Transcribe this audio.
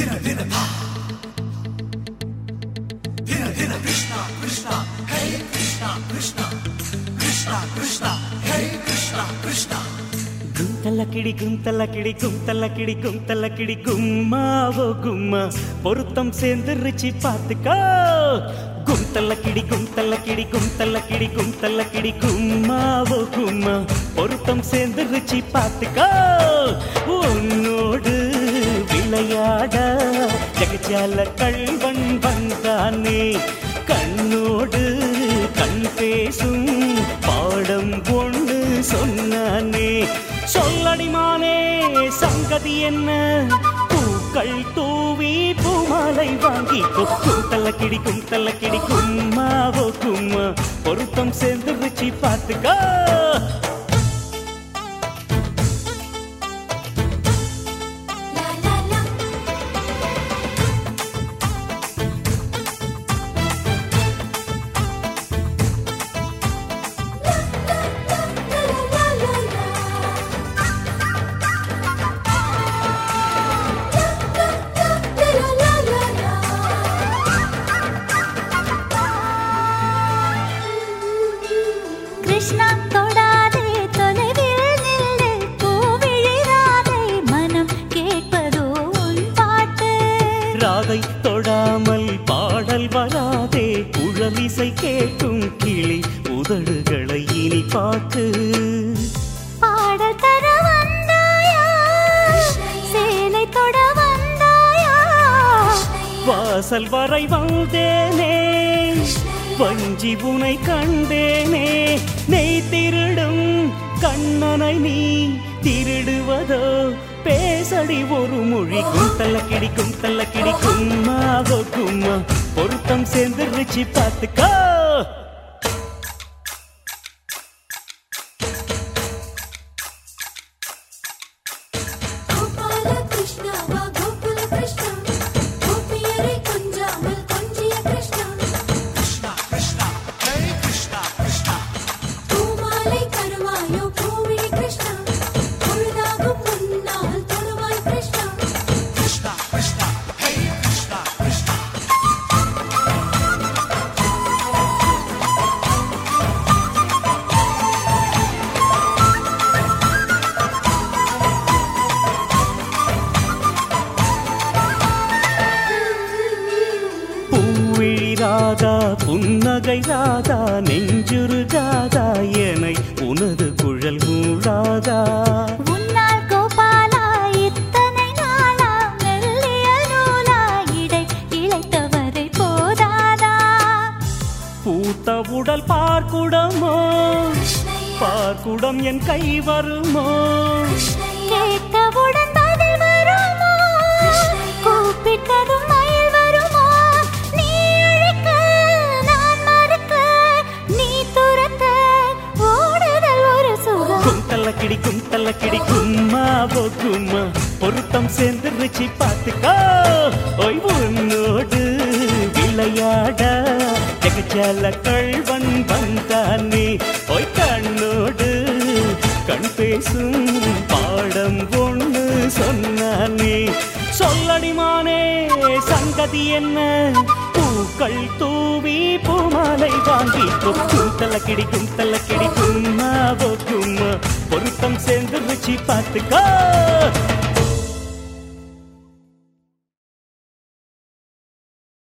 గుంతల కిడి గుంతల కిడి గుంతల కిడి గుంతల కిడి గుమ్మావో గుమ్మ பொருத்தம் சேர்ந்துருச்சு பாத்துக்கோ குந்தல்ல கிடி குந்தல்ல கிடி குந்தல்ல கிடி குந்தல்ல கிடி கும்மாவோ கும்மா பொருத்தம் சேர்ந்துருச்சு பாத்துக்கோ உன்னோடு விளையாட ஜெகஜால கள்வன் வந்தானே கண்ணோடு கண் பேசும் பாடம் ஒன்று சொன்னானே சொல்லடிமானே சங்கதி என்ன பூக்கள் தூவி பூமாலை வாங்கி குந்தல்ல கிடி குந்தல்ல கிடி கும்மாவோ கும்மா பொருத்தம் சேர்ந்து ருச்சி பார்த்துக்கோ La la la. La la la la. La la la la. Krishna தொடாதே தொலைவில் நில்லு பூவிழிராதை மனம் கேட்பதோ உன் பாட்டு ராதை தொடாமல் பாடல் வராதே குழலிசை கேட்கும் கிளி உதடுகளை இனி பாட்டு பாடல் தர வந்தாயா சேலை தொட வந்தாயா வாசல் வரை வந்தேனே வஞ்சி உனை கண்டேனே நெய் திருடும் கண்ணனை நீ திருடுவதோ பேசடி ஒரு மொழி குந்தல்ல கிடி குந்தல்ல கிடி கும்மாவோ கும்மா பொருத்தம் சேர்ந்து ருச்சி பார்த்துக்கோ கோபால கிருஷ்ணா வா கோகுல கிருஷ்ணா கோபியரை கொஞ்சாமல் கொஞ்சிய கிருஷ்ணா பூமாலை தருவாயோ பூவிழி கிருஷ்ணா பொழுதாகும் முன்னால் தருவாய் கிருஷ்ணா பூவிழி ராதா புன்னகை ராதா நெஞ்சுருகாதா எனை உனது குழல் மூடாதா உன்னால் கோபாலா இத்தனை நாளா மெல்லிய நூலா இடை இழைத்தவரை போதாதா பூத்த உடல் பார்க்குடமோ பார்க்குடம் என் கை வருமோ கேட்டவுடன் பதில் வருமோ கூப்பிட்டதும் மயில் வருமோ நீ அழைக்க நான் மறுக்க நீ துரத்த ஓடுதல் ஒரு சுகம் குந்தல்ல கிடி குந்தல்ல கிடி கும்மாவோ கும்மா பொருத்தம் சேர்ந்து ருச்சி பார்த்துக்கோ ஓய் உன்னோடு விளையாட ஜெகஜால கள்வன் வந்தானே ஓய் கண்ணோடு கண் பேசும் பாடம் ஒன்று சொன்னானே சொல்லடிமானே சங்கதி என்ன பூக்கள் தூவி பூமாலை வாங்கி குந்தல கிடி குந்தல கிடி கும்மாவோ கும்மா பொருத்தம் சேர்ந்து ருச்சி பார்த்துக்கோ